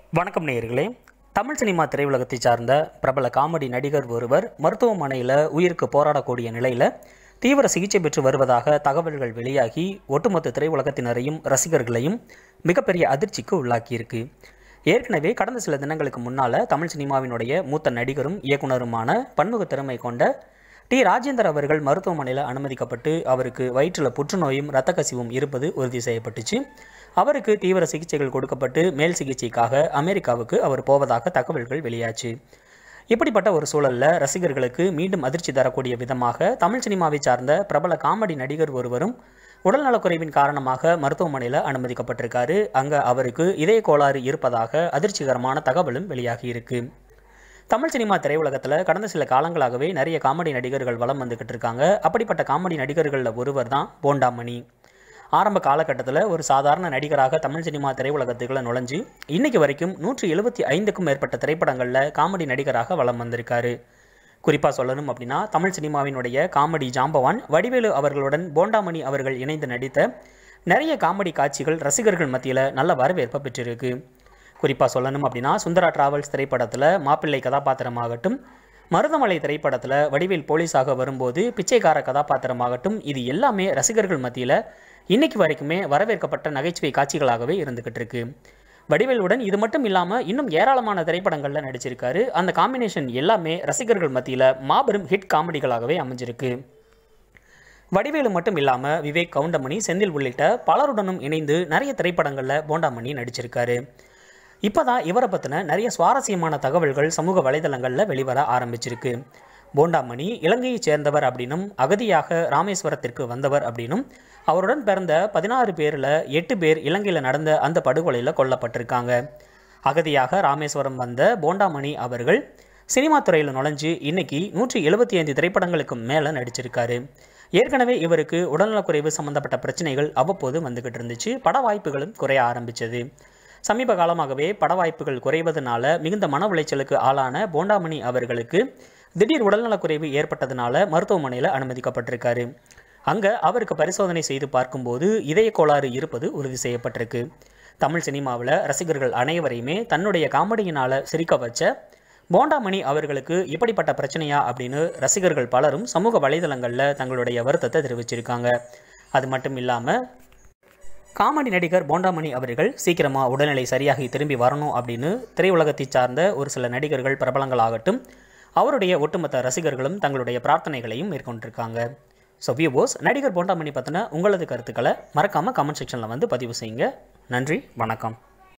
வணக்கம் நேயர்களே தமிழ் சினிமா திரையுலகத்தை சார்ந்த பிரபல காமெடி நடிகர் ஒருவர் மருத்துவமனையில் உயிருக்கு போராடக்கூடிய நிலையில் தீவிர சிகிச்சை பெற்று வருவதாக தகவல்கள் வெளியாகி ஒட்டுமொத்த திரையுலகத்தினரையும் ரசிகர்களையும் மிகப்பெரிய அதிர்ச்சிக்கு உள்ளாக்கியிருக்கு ஏற்கனவே கடந்த சில தினங்களுக்கு முன்னால் தமிழ் சினிமாவினுடைய மூத்த நடிகரும் இயக்குனருமான பன்முக திறமை கொண்ட டி ராஜேந்தர் அவர்கள் மருத்துவமனையில் அனுமதிக்கப்பட்டு அவருக்கு வயிற்றில் புற்றுநோயும் இரத்த கசிவும் இருப்பது உறுதி செய்யப்பட்டுச்சு அவருக்கு தீவிர சிகிச்சைகள் கொடுக்கப்பட்டு மேல் சிகிச்சைக்காக அமெரிக்காவுக்கு அவர் போவதாக தகவல்கள் வெளியாச்சு இப்படிப்பட்ட ஒரு சூழலில் ரசிகர்களுக்கு மீண்டும் அதிர்ச்சி தரக்கூடிய விதமாக தமிழ் சினிமாவை சார்ந்த பிரபல காமெடி நடிகர் ஒருவரும் உடல்நலக்குறைவின் காரணமாக மருத்துவமனையில் அனுமதிக்கப்பட்டிருக்காரு அங்கே அவருக்கு இதய கோளாறு இருப்பதாக அதிர்ச்சிகரமான தகவலும் வெளியாகி இருக்கு தமிழ் சினிமா திரையுலகத்தில் கடந்த சில காலங்களாகவே நிறைய காமெடி நடிகர்கள் வலம் வந்துக்கிட்டு இருக்காங்க அப்படிப்பட்ட காமெடி நடிகர்களில் ஒருவர் தான் போண்டாமணி ஆரம்ப காலகட்டத்தில் ஒரு சாதாரண நடிகராக தமிழ் சினிமா திரையுலகத்துக்குள்ள நுழைஞ்சு இன்னைக்கு வரைக்கும் நூற்றி எழுபத்தி ஐந்துக்கும் மேற்பட்ட திரைப்படங்களில் காமெடி நடிகராக வலம் வந்திருக்காரு குறிப்பாக சொல்லணும் அப்படின்னா தமிழ் சினிமாவினுடைய காமெடி ஜாம்பவான் வடிவேலு அவர்களுடன் போண்டாமணி அவர்கள் இணைந்து நடித்த நிறைய காமெடி காட்சிகள் ரசிகர்கள் மத்தியில் நல்ல வரவேற்பை பெற்றிருக்கு குறிப்பாக சொல்லணும் அப்படின்னா சுந்தரா டிராவல்ஸ் திரைப்படத்தில் மாப்பிள்ளை கதாபாத்திரமாகட்டும் மருதமலை திரைப்படத்தில் வடிவேல் போலீஸாக வரும்போது பிச்சைக்கார கதாபாத்திரமாகட்டும் இது எல்லாமே ரசிகர்கள் மத்தியில் இன்னைக்கு வரைக்குமே வரவேற்கப்பட்ட நகைச்சுவை காட்சிகளாகவே இருந்துகிட்டு இருக்கு வடிவேலுடன் இது மட்டும் இல்லாமல் இன்னும் ஏராளமான திரைப்படங்களில் நடிச்சிருக்காரு அந்த காம்பினேஷன் எல்லாமே ரசிகர்கள் மத்தியில் மாபெரும் ஹிட் காமெடிகளாகவே அமைஞ்சிருக்கு வடிவேலு மட்டும் இல்லாமல் விவேக் கவுண்டமணி செந்தில் உள்ளிட்ட பலருடனும் இணைந்து நிறைய திரைப்படங்களில் போண்டாமணி நடிச்சிருக்காரு இப்போதான் இவரை பற்றின நிறைய சுவாரஸ்யமான தகவல்கள் சமூக வலைதளங்களில் வெளிவர ஆரம்பிச்சிருக்கு போண்டாமணி இலங்கையைச் சேர்ந்தவர் அப்படின்னும் அகதியாக ராமேஸ்வரத்திற்கு வந்தவர் அப்படின்னும் அவருடன் பிறந்த பதினாறு பேரில் எட்டு பேர் இலங்கையில் நடந்த அந்த படுகொலையில் கொல்லப்பட்டிருக்காங்க அகதியாக ராமேஸ்வரம் வந்த போண்டாமணி அவர்கள் சினிமா துறையில் நுழைஞ்சு இன்னைக்கு நூற்றி எழுபத்தி ஐந்து திரைப்படங்களுக்கு மேலே நடிச்சிருக்காரு ஏற்கனவே இவருக்கு உடல்நலக்குறைவு சம்பந்தப்பட்ட பிரச்சனைகள் அவ்வப்போது வந்துகிட்டு இருந்துச்சு பட வாய்ப்புகளும் குறைய ஆரம்பிச்சது சமீப காலமாகவே பட வாய்ப்புகள் குறைவதனால மிகுந்த மன உளைச்சலுக்கு ஆளான போண்டாமணி அவர்களுக்கு திடீர் உடல்நலக்குறைவு ஏற்பட்டதுனால மருத்துவமனையில் அனுமதிக்கப்பட்டிருக்காரு அங்கே அவருக்கு பரிசோதனை செய்து பார்க்கும்போது இதய கோளாறு இருப்பது உறுதி செய்யப்பட்டிருக்கு தமிழ் சினிமாவில் ரசிகர்கள் அனைவரையுமே தன்னுடைய காமெடியினால் சிரிக்க வச்ச போண்டாமணி அவர்களுக்கு இப்படிப்பட்ட பிரச்சனையா அப்படின்னு ரசிகர்கள் பலரும் சமூக வலைதளங்களில் தங்களுடைய வருத்தத்தை தெரிவிச்சிருக்காங்க அது மட்டும் இல்லாமல் காமெடி நடிகர் போண்டாமணி அவர்கள் சீக்கிரமாக உடல்நிலை சரியாகி திரும்பி வரணும் அப்படின்னு திரையுலகத்தை சார்ந்த ஒரு சில நடிகர்கள் பிரபலங்கள் ஆகட்டும் அவருடைய ஒட்டுமொத்த ரசிகர்களும் தங்களுடைய பிரார்த்தனைகளையும் மேற்கொண்டிருக்காங்க ஸோ வியூவோஸ் நடிகர் போண்டாமணி பற்றின உங்களது கருத்துக்களை மறக்காமல் கமெண்ட் செக்ஷனில் வந்து பதிவு செய்யுங்க நன்றி வணக்கம்